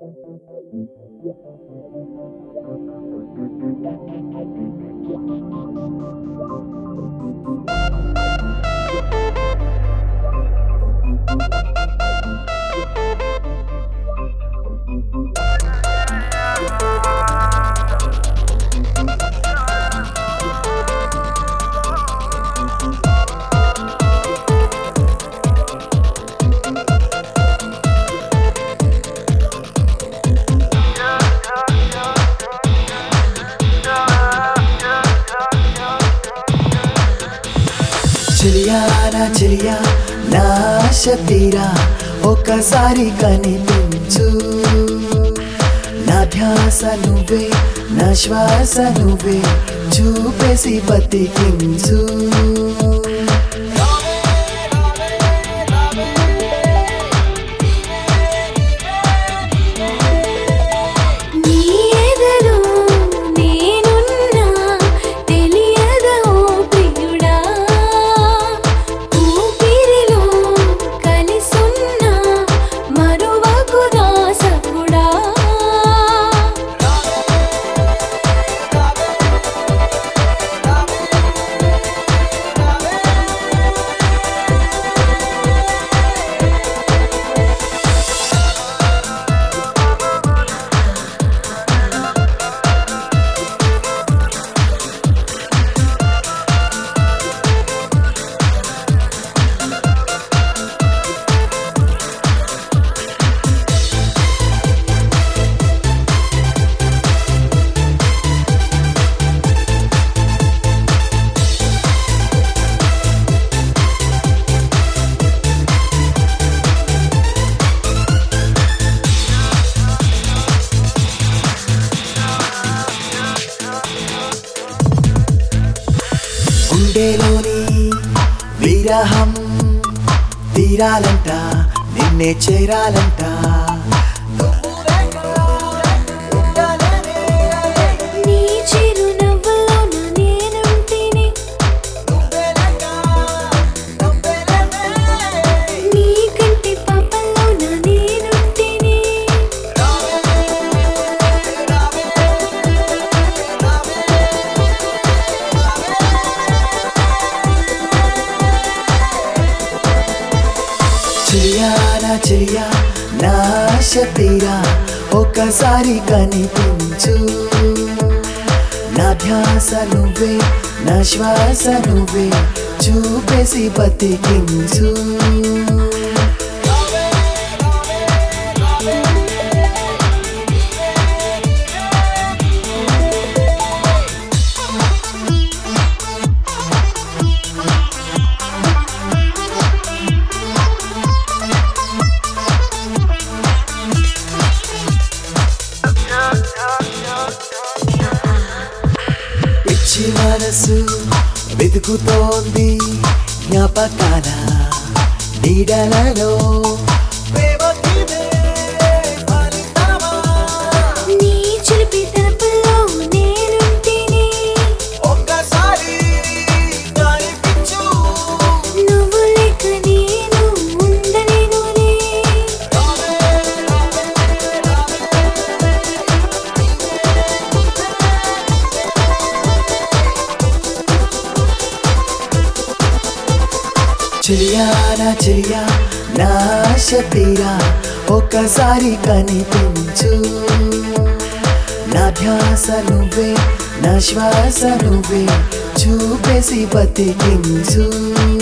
చెలియా నా చెలియా నా ఆశ తీరా ఒక్కసారి కనిపించు నా ధ్యాస నువ్వే నా శ్వాస నువ్వే చూపేసి బతికించు నీ ఎదలో నేనున్నా తెలియదా ఓ ప్రియుడా ఊపిరిలో కలిసున్నా మరువకు నా సఖుడా గుండెలోని విరహం తీరాలంట నిన్నే చేరాలంట నీ చిరునవ్వులో నేనుంటిని నీ కంటి పాపలో నేనుంటిని చెలియా నా చెలియా నా ఆశ తీరా ఒక్కసారి కనిపించు నా ధ్యాస నువ్వే నా శ్వాస నువ్వే చూపేసి బతికించు పిచ్చి మనసు వెతుకుతోంది జ్ఞాపకాల నీడలలో నీ చిలిపి తలుపులో నేనుంటిని నువ్వు లేక నేను ఉండలేనులే చెలియా నా చెలియా నా ఆశ తీరా ఒక్కసారి కనిపించు నా ధ్యాస నువ్వే నా శ్వాస నువ్వే చూపేసి బతికించు